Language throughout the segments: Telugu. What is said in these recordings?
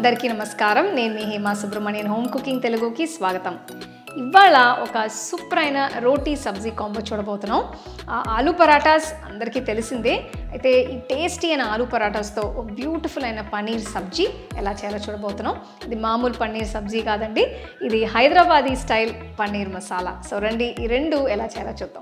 అందరికీ నమస్కారం నేను మీ హేమా సుబ్రహ్మణ్యన్ హోమ్ కుకింగ్ తెలుగుకి స్వాగతం ఇవాళ ఒక సూపర్ అయిన రోటీ సబ్జీ కాంబో చూడబోతున్నాం ఆ ఆలూ పరాటాస్ అందరికీ తెలిసిందే అయితే ఈ టేస్టీ అయిన ఆలూ పరాటాస్తో ఒక బ్యూటిఫుల్ అయిన పన్నీర్ సబ్జీ ఎలా చేయాలో చూడబోతున్నాం ఇది మామూలు పన్నీర్ సబ్జీ కాదండి ఇది హైదరాబాదీ స్టైల్ పన్నీర్ మసాలా సో రండి ఈ రెండు ఎలా చేయాలో చూద్దాం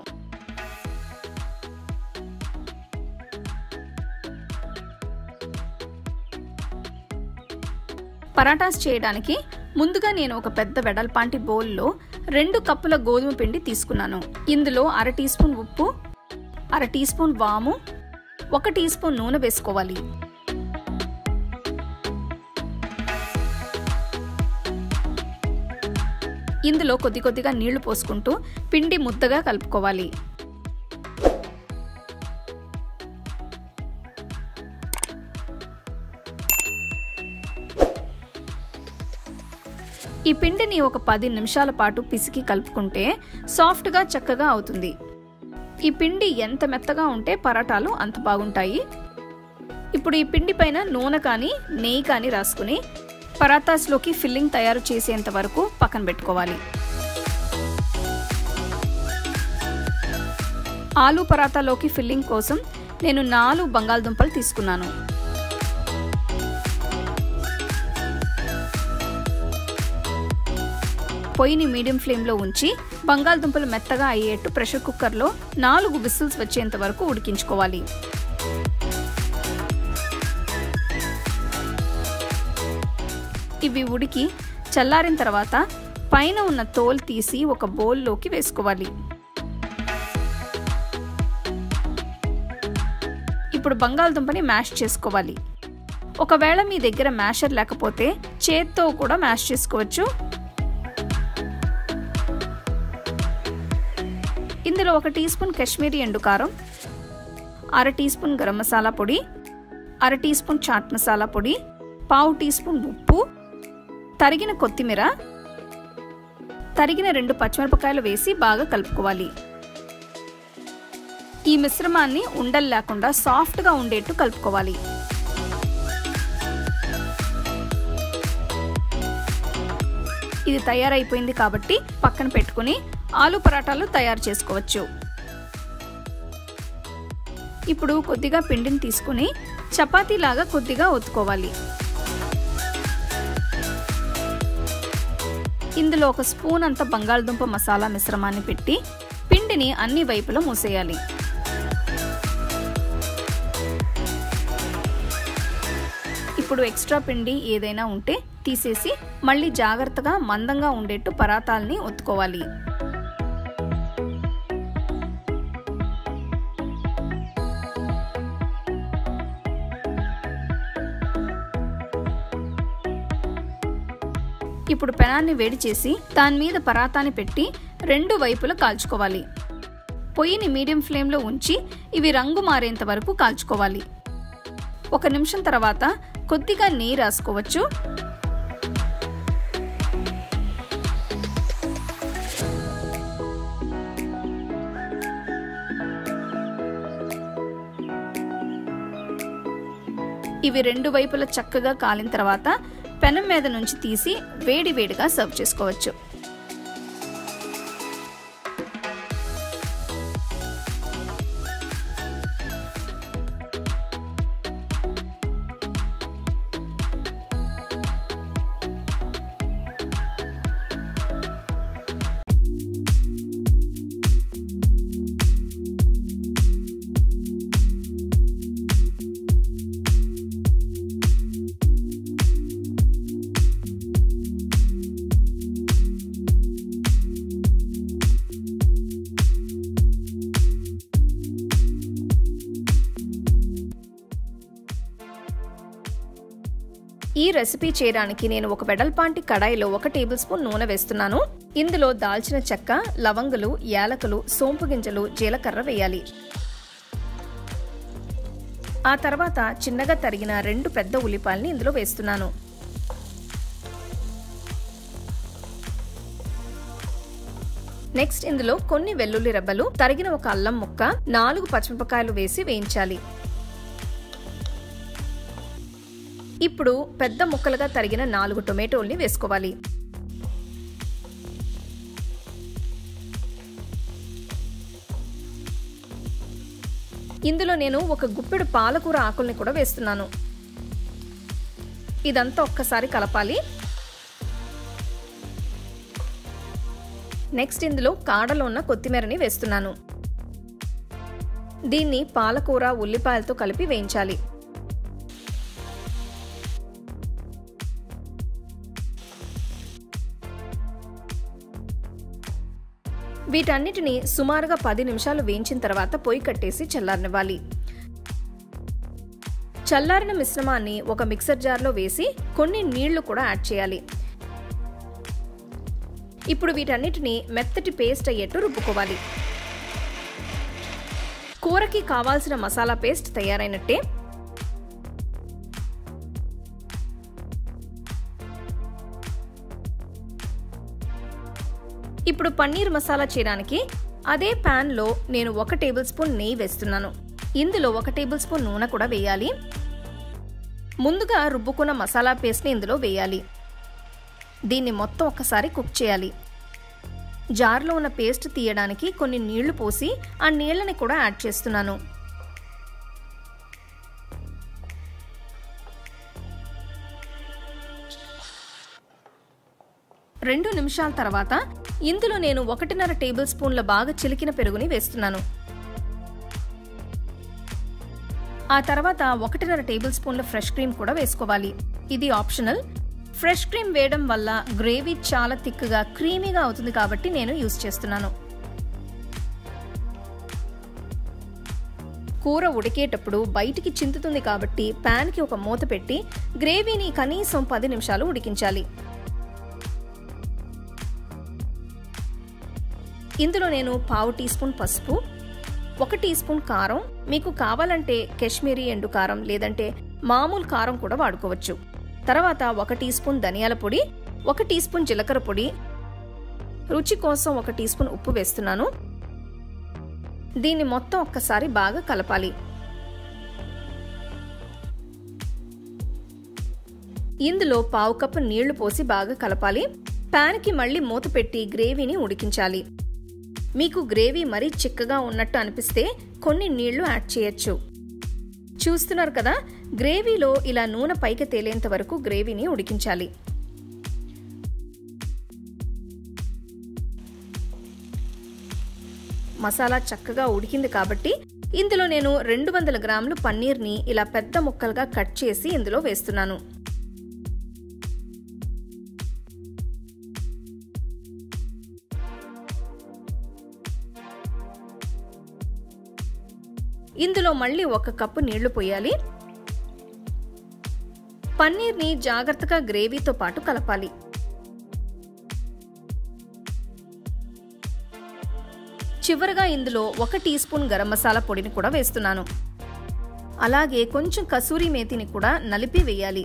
పరాటాస్ చేయడానికి ముందుగా నేను ఒక పెద్ద వెడల్పాంటి బౌల్లో రెండు కప్పుల గోధుమ పిండి తీసుకున్నాను ఇందులో అర టీ స్పూన్ ఉప్పు అర టీ స్పూన్ వాము ఒక టీ స్పూన్ నూనె వేసుకోవాలి ఇందులో కొద్ది కొద్దిగా నీళ్లు పోసుకుంటూ పిండి ముద్దగా కలుపుకోవాలి ఈ పిండిని ఒక పది నిమిషాల పాటు పిసికి కలుపుకుంటే సాఫ్ట్గా చక్కగా అవుతుంది ఈ పిండి ఎంత మెత్తగా ఉంటే పరాటాలు అంత బాగుంటాయి ఇప్పుడు ఈ పిండి పైన నూనె కానీ నెయ్యి కానీ రాసుకుని పరాటాస్లోకి ఫిల్లింగ్ తయారు చేసేంత వరకు పక్కన పెట్టుకోవాలి ఆలు పరాటాలోకి ఫిల్లింగ్ కోసం నేను నాలుగు బంగాళదుంపలు తీసుకున్నాను పొయ్యిని మీడియం ఫ్లేమ్లో ఉంచి బంగాళదుంపలు మెత్తగా అయ్యేట్టు ప్రెషర్ కుక్కర్లో నాలుగు విసిల్స్ వచ్చేంత వరకు ఉడికించుకోవాలి ఇవి ఉడికి చల్లారిన తర్వాత పైన ఉన్న తోలు తీసి ఒక బౌల్లోకి వేసుకోవాలి ఇప్పుడు బంగాళదుంపని మ్యాష్ చేసుకోవాలి ఒకవేళ మీ దగ్గర మ్యాషర్ లేకపోతే చేత్తో కూడా మ్యాష్ చేసుకోవచ్చు ఇందులో ఒక టీ స్పూన్ కాశ్మీరీ ఎండు కారం అర టీ స్పూన్ గరం మసాలా పొడి అర టీ స్పూన్ చాట్ మసాలా పొడి పావు టీ స్పూన్ ఉప్పు తరిగిన కొత్తిమీర తరిగిన రెండు పచ్చిమిరపకాయలు వేసి బాగా కలుపుకోవాలి ఈ మిశ్రమాన్ని ఉండలు లేకుండా సాఫ్ట్గా ఉండేట్టు కలుపుకోవాలి ఇది తయారైపోయింది కాబట్టి పక్కన పెట్టుకుని ఆలు పరాటాలు తయారు చేసుకోవచ్చు ఇప్పుడు కొద్దిగా పిండిని తీసుకుని చపాతీలాగా కొద్దిగా ఒత్తుకోవాలి ఇందులో ఒక స్పూన్ అంత బంగాళదుంప మసాలా మిశ్రమాన్ని పెట్టి పిండిని అన్ని వైపులా మూసేయాలి ఇప్పుడు ఎక్స్ట్రా పిండి ఏదైనా ఉంటే తీసేసి మళ్ళీ జాగ్రత్తగా మందంగా ఉండేట్టు పరాతాల్ని ఒత్తుకోవాలి ఇప్పుడు పెనాన్ని వేడి చేసి దాని మీద పరాతాన్ని పెట్టి రెండు వైపులా కాల్చుకోవాలి పొయ్యిని మీడియం ఫ్లేమ్లో ఉంచి ఇవి రంగు మారేంత వరకు కాల్చుకోవాలి ఒక నిమిషం తర్వాత కొద్దిగా నెయ్యి రాసుకోవచ్చు ఇవి రెండు వైపులా చక్కగా కాలిన తర్వాత పెనం మీద నుంచి తీసి వేడి వేడిగా సర్వ్ చేసుకోవచ్చు ఈ రెసిపీ చేయడానికి నేను ఒక వెడల్పాంటి కడాయిలో ఒక టేబుల్ స్పూన్ నూనె వేస్తున్నాను ఇందులో దాల్చిన చెక్క లవంగులు యాలకులు సోంపు గింజలు జీలకర్ర వేయాలి ఆ తర్వాత చిన్నగా తరిగిన రెండు పెద్ద ఉల్లిపాయల్ని ఇందులో వేస్తున్నాను నెక్స్ట్ ఇందులో కొన్ని వెల్లుల్లి రెబ్బలు తరిగిన ఒక అల్లం ముక్క నాలుగు పచ్చిమిరపకాయలు వేసి వేయించాలి ఇప్పుడు పెద్ద ముక్కలుగా తరిగిన నాలుగు టొమాటోల్ని వేసుకోవాలి ఇందులో నేను ఒక గుప్పెడు పాలకూర ఆకుల్ని కూడా వేస్తున్నాను ఇదంతా ఒక్కసారి కలపాలి నెక్స్ట్ ఇందులో కాడలో ఉన్న కొత్తిమీరని వేస్తున్నాను దీన్ని పాలకూర ఉల్లిపాయలతో కలిపి వేయించాలి వీటన్నిటిని సుమారుగా పది నిమిషాలు వేయించిన తర్వాత పొయ్యి కట్టేసి చల్లారనివ్వాలి చల్లారిన మిశ్రమాన్ని ఒక మిక్సర్ జార్లో వేసి కొన్ని నీళ్లు కూడా యాడ్ చేయాలి ఇప్పుడు వీటన్నిటిని మెత్తటి పేస్ట్ అయ్యేట్టు రుబ్బుకోవాలి కూరకి కావాల్సిన మసాలా పేస్ట్ తయారైనట్టే ఇప్పుడు పన్నీర్ మసాలా చేయడానికి అదే ప్యాన్లో నేను ఒక టేబుల్ స్పూన్ నెయ్యి వేస్తున్నాను ఇందులో ఒక టేబుల్ స్పూన్ నూనె కూడా వేయాలి ముందుగా రుబ్బుకున్న మసాలా పేస్ట్ని ఇందులో వేయాలి దీన్ని మొత్తం ఒక్కసారి కుక్ చేయాలి జార్లో ఉన్న పేస్ట్ తీయడానికి కొన్ని నీళ్లు పోసి ఆ నీళ్ళని కూడా యాడ్ చేస్తున్నాను రెండు నిమిషాల తర్వాత ఇందులో నేను ఒకటిన్నర టేబుల్ స్పూన్ల బాగా చిలికిన పెరుగుని వేస్తున్నాను ఆ తర్వాత ఒకటిన్నర టేబుల్ స్పూన్ల ఫ్రెష్ క్రీమ్ కూడా వేసుకోవాలి ఇది ఆప్షనల్ ఫ్రెష్ క్రీమ్ వేయడం వల్ల గ్రేవీ చాలా థిక్గా క్రీమీగా అవుతుంది కాబట్టి నేను యూస్ చేస్తున్నాను కూర ఉడికేటప్పుడు బయటికి చింతుతుంది కాబట్టి ప్యాన్కి ఒక మూత పెట్టి గ్రేవీని కనీసం పది నిమిషాలు ఉడికించాలి ఇందులో నేను పావు టీ స్పూన్ పసుపు ఒక టీ స్పూన్ కారం మీకు కావాలంటే కాశ్మీరీ ఎండు కారం లేదంటే మామూలు కారం కూడా వాడుకోవచ్చు తర్వాత ఒక టీ స్పూన్ ధనియాల పొడి ఒక టీ స్పూన్ జీలకర్ర పొడి రుచి కోసం ఒక టీ స్పూన్ ఉప్పు వేస్తున్నాను దీన్ని మొత్తం ఒక్కసారి బాగా కలపాలి ఇందులో పావు కప్పు నీళ్లు పోసి బాగా కలపాలి ప్యాన్కి మళ్ళీ మూత పెట్టి గ్రేవీని ఉడికించాలి మీకు గ్రేవీ మరీ చిక్కగా ఉన్నట్టు అనిపిస్తే కొన్ని నీళ్లు యాడ్ చేయొచ్చు చూస్తున్నారు కదా గ్రేవీలో ఇలా నూనె పైకి తేలేంత వరకు గ్రేవీని ఉడికించాలి మసాలా చక్కగా ఉడికింది కాబట్టి ఇందులో నేను రెండు వందల గ్రాములు పన్నీర్ని ఇలా పెద్ద ముక్కలుగా కట్ చేసి ఇందులో వేస్తున్నాను ఇందులో మళ్ళీ ఒక కప్పు నీళ్లు పోయాలి పన్నీర్ని జాగ్రత్తగా గ్రేవీతో పాటు కలపాలి చివరగా ఇందులో ఒక టీ స్పూన్ గరం మసాలా పొడిని కూడా వేస్తున్నాను అలాగే కొంచెం కసూరి మేతిని కూడా నలిపి వేయాలి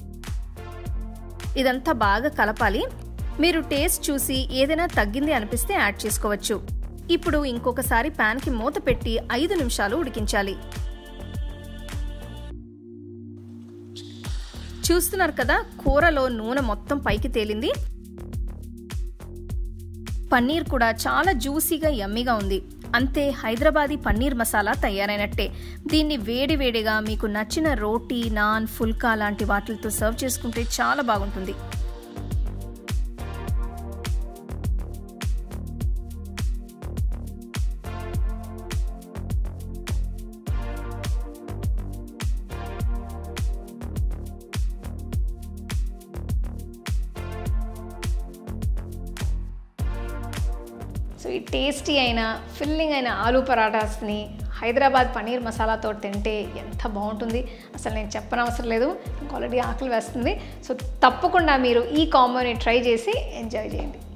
ఇదంతా బాగా కలపాలి మీరు టేస్ట్ చూసి ఏదైనా తగ్గింది అనిపిస్తే యాడ్ చేసుకోవచ్చు ఇప్పుడు ఇంకొకసారి ప్యాన్కి మూత పెట్టి ఐదు నిమిషాలు ఉడికించాలి చూస్తున్నారు కదా కూరలో నూనె మొత్తం పైకి తేలింది పన్నీర్ కూడా చాలా జ్యూసీగా యమ్మీగా ఉంది అంతే హైదరాబాదీ పన్నీర్ మసాలా తయారైనట్టే దీన్ని వేడి వేడిగా మీకు నచ్చిన రోటీ నాన్ ఫుల్కా లాంటి వాటితో సర్వ్ చేసుకుంటే చాలా బాగుంటుంది సో ఈ టేస్టీ అయిన ఫిల్లింగ్ అయిన ఆలూ పరాటాస్ని హైదరాబాద్ పన్నీర్ మసాలాతో తింటే ఎంత బాగుంటుంది అసలు నేను చెప్పనవసరం లేదు నాకు ఆల్రెడీ ఆకలి వేస్తుంది సో తప్పకుండా మీరు ఈ కాంబోని ట్రై చేసి ఎంజాయ్ చేయండి